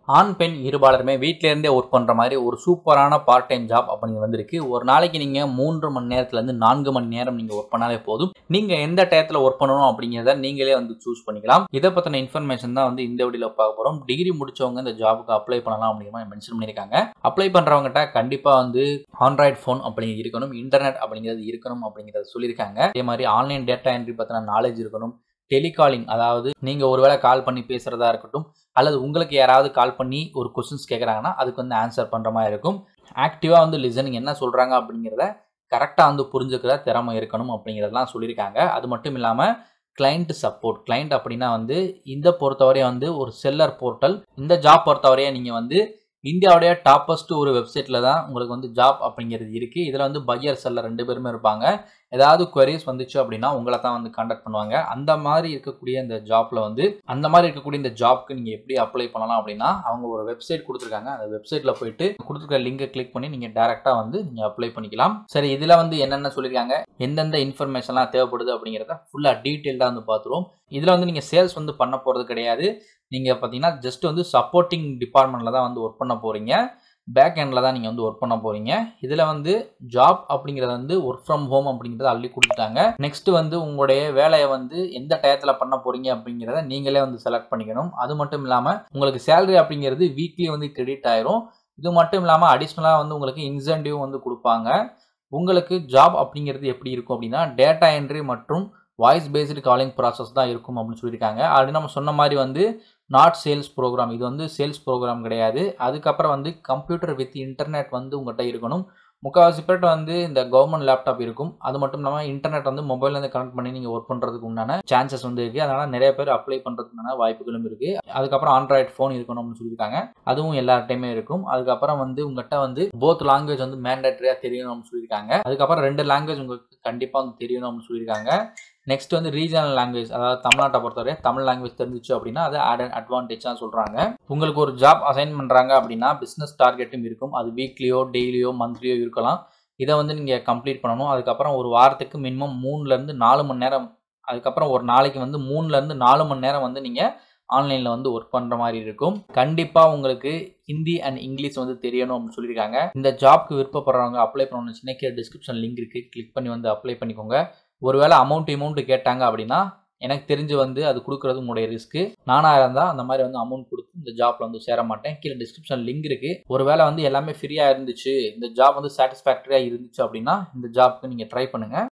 ஆண் பெண் இருபாலருமே வீட்டில இருந்தே ஒர்க் பண்ணுற மாதிரி ஒரு சூப்பரான பார்ட் டைம் ஜாப் அப்படிங்கிறது வந்திருக்கு ஒரு நாளைக்கு நீங்கள் மூன்று மணி நேரத்துலேருந்து நான்கு மணி நேரம் நீங்கள் ஒர்க் பண்ணாலே போதும் நீங்கள் எந்த டயத்தில் ஒர்க் பண்ணணும் அப்படிங்கிறத நீங்களே வந்து சூஸ் பண்ணிக்கலாம் இதை பற்றின இன்ஃபர்மேஷன் தான் வந்து இந்த வீடியோவில் பார்க்க போகிறோம் டிகிரி முடிச்சவங்க இந்த ஜாபுக்கு அப்ளை பண்ணலாம் அப்படிங்கிற மாதிரி மென்ஷன் பண்ணியிருக்காங்க அப்ளை பண்ணுறவங்ககிட்ட கண்டிப்பாக வந்து ஆண்ட்ராய்ட் ஃபோன் அப்படிங்கிறது இருக்கணும் இன்டர்நெட் அப்படிங்கிறது இருக்கணும் அப்படிங்கிறத சொல்லியிருக்காங்க அதே மாதிரி ஆன்லைன் டேட்டா என்ட்ரி பற்றின நாலேஜ் இருக்கணும் டெலிகாலிங் அதாவது நீங்கள் ஒருவேளை கால் பண்ணி பேசுகிறதா இருக்கட்டும் அல்லது உங்களுக்கு யாராவது கால் பண்ணி ஒரு கொஸ்டின்ஸ் கேட்குறாங்கன்னா அதுக்கு வந்து ஆன்சர் பண்ணுற மாதிரி இருக்கும் ஆக்டிவாக வந்து லிசனிங் என்ன சொல்கிறாங்க அப்படிங்கிறத கரெக்டாக வந்து புரிஞ்சுக்கிற திறமை இருக்கணும் அப்படிங்கிறதெல்லாம் சொல்லியிருக்காங்க அது மட்டும் இல்லாமல் கிளைண்ட் சப்போர்ட் கிளைண்ட் அப்படின்னா வந்து இந்த பொறுத்தவரையும் வந்து ஒரு செல்லர் போர்ட்டல் இந்த ஜாப் பொறுத்தவரையே நீங்கள் வந்து இந்தியாவுடைய டாப்பஸ்ட் ஒரு வெப்சைட்டில் தான் உங்களுக்கு வந்து ஜாப் அப்படிங்கிறது இருக்குது இதில் வந்து பையர் செல்லர் ரெண்டு பேருமே இருப்பாங்க ஏதாவது queries வந்துச்சு அப்படின்னா உங்களை தான் வந்து காண்டாக்ட் பண்ணுவாங்க அந்த மாதிரி இருக்கக்கூடிய இந்த ஜாப்ல வந்து அந்த மாதிரி இருக்கக்கூடிய இந்த ஜாப்க்கு நீங்கள் எப்படி அப்ளை பண்ணலாம் அப்படின்னா அவங்க ஒரு வெப்சைட் கொடுத்துருக்காங்க அந்த வெப்சைட்டில் போயிட்டு கொடுத்துருக்க லிங்கை கிளிக் பண்ணி நீங்கள் டேரெக்டாக வந்து நீங்கள் அப்ளை பண்ணிக்கலாம் சரி இதில் வந்து என்னென்ன சொல்லியிருக்காங்க எந்தெந்த இன்ஃபர்மேஷன்லாம் தேவைப்படுது அப்படிங்கிறத ஃபுல்லாக டீட்டெயில்டாக வந்து பார்த்துருவோம் இதில் வந்து நீங்கள் சேல்ஸ் வந்து பண்ண போகிறது கிடையாது நீங்கள் பார்த்தீங்கன்னா ஜஸ்ட் வந்து சப்போர்ட்டிங் டிபார்ட்மெண்ட்டில் தான் வந்து ஒர்க் பண்ண போகிறீங்க பேக் எண்டில் தான் நீங்கள் வந்து ஒர்க் பண்ண போகிறீங்க இதில் வந்து ஜாப் அப்படிங்கிறத வந்து ஒர்க் ஃப்ரம் ஹோம் அப்படிங்கிறத அள்ளி கொடுத்துட்டாங்க நெக்ஸ்ட் வந்து உங்களுடைய வேலையை வந்து எந்த டயத்தில் பண்ண போகிறீங்க அப்படிங்கிறத நீங்களே வந்து செலக்ட் பண்ணிக்கணும் அது மட்டும் இல்லாமல் உங்களுக்கு சேலரி அப்படிங்கிறது வீக்லி வந்து கிரெடிட் ஆயிரும் இது மட்டும் இல்லாமல் அடிஷ்னலாக வந்து உங்களுக்கு இன்சென்டிவ் வந்து கொடுப்பாங்க உங்களுக்கு ஜாப் அப்படிங்கிறது எப்படி இருக்கும் அப்படின்னா டேட்டா என்ட்ரி மற்றும் வாய்ஸ் பேஸ்டு காலிங் ப்ராசஸ் தான் இருக்கும் அப்படின்னு சொல்லியிருக்காங்க அது நம்ம சொன்ன மாதிரி வந்து நாட் சேல்ஸ் ப்ரோக்ராம் இது வந்து சேல்ஸ் ப்ரோக்ராம் கிடையாது அதுக்கப்புறம் வந்து கம்ப்யூட்டர் வித் இன்டர்நெட் வந்து உங்கள்கிட்ட இருக்கணும் முக்கால்வாசி பேர்ட்ட வந்து இந்த கவர்மெண்ட் லேப்டாப் இருக்கும் அது மட்டும் இல்லாமல் இன்டர்நெட் வந்து மொபைல்லேருந்து கனெக்ட் பண்ணி நீங்கள் ஒர்க் பண்ணுறதுக்கு உண்டான சான்சஸ் வந்து இருக்குது அதனால் நிறைய பேர் அப்ளை பண்ணுறதுக்கான வாய்ப்புகளும் இருக்குது அதுக்கப்புறம் ஆண்ட்ராய்ட் ஃபோன் இருக்கணும்னு சொல்லியிருக்காங்க அதுவும் எல்லார்ட்டையுமே இருக்கும் அதுக்கப்புறம் வந்து உங்கள்கிட்ட வந்து போத் லாங்குவேஜ் வந்து மேண்டேட்டரியாக தெரியணும்னு சொல்லியிருக்காங்க அதுக்கப்புறம் ரெண்டு லாங்குவேஜ் உங்களுக்கு கண்டிப்பாக வந்து தெரியணும்னு சொல்லியிருக்காங்க நெக்ஸ்ட் வந்து ரீஜனல் லாங்குவேஜ் அதாவது தமிழ்நாட்டை பொறுத்தவரை தமிழ் லாங்குவேஜ் தெரிஞ்சிச்சு அப்படின்னா அது ஆட் அண்ட் அட்வான்டேஜாக சொல்கிறாங்க உங்களுக்கு ஒரு ஜாப் அசைன் பண்ணுறாங்க அப்படின்னா பிஸ்னஸ் டார்கெட்டும் இருக்கும் அது வீக்லியோ டெய்லியோ மந்த்லியோ இருக்கலாம் இதை வந்து நீங்கள் கம்ப்ளீட் பண்ணணும் அதுக்கப்புறம் ஒரு வாரத்துக்கு மினிமம் மூணுலேருந்து நாலு மணி நேரம் அதுக்கப்புறம் ஒரு நாளைக்கு வந்து மூணுலேருந்து நாலு மணி நேரம் வந்து நீங்கள் ஆன்லைனில் வந்து ஒர்க் பண்ணுற மாதிரி இருக்கும் கண்டிப்பாக உங்களுக்கு ஹிந்தி அண்ட் இங்கிலீஷ் வந்து தெரியணும் அப்படின்னு சொல்லியிருக்காங்க இந்த ஜாப்க்கு விருப்பப்படுறவங்க அப்ளை பண்ணணும்னு சின்ன கீழே டிஸ்கிரிப்ஷன் லிங்க் இருக்குது கிளிக் பண்ணி வந்து அப்ளை பண்ணிக்கோங்க ஒருவேளை அமௌண்ட் அமௌண்ட் கேட்டாங்க அப்படின்னா எனக்கு தெரிஞ்சு வந்து அது கொடுக்குறது உங்களுடைய ரிஸ்க்கு நானாக இருந்தால் அந்த மாதிரி வந்து அமௌண்ட் கொடுத்து இந்த ஜாப்பில் வந்து சேர மாட்டேன் கீழே டிஸ்கிரிப்ஷன் லிங்க் இருக்குது ஒருவேளை வந்து எல்லாமே ஃப்ரீயாக இருந்துச்சு இந்த ஜாப் வந்து சாட்டிஸ்ஃபேக்டரியாக இருந்துச்சு அப்படின்னா இந்த ஜாப்க்கு நீங்கள் ட்ரை பண்ணுங்கள்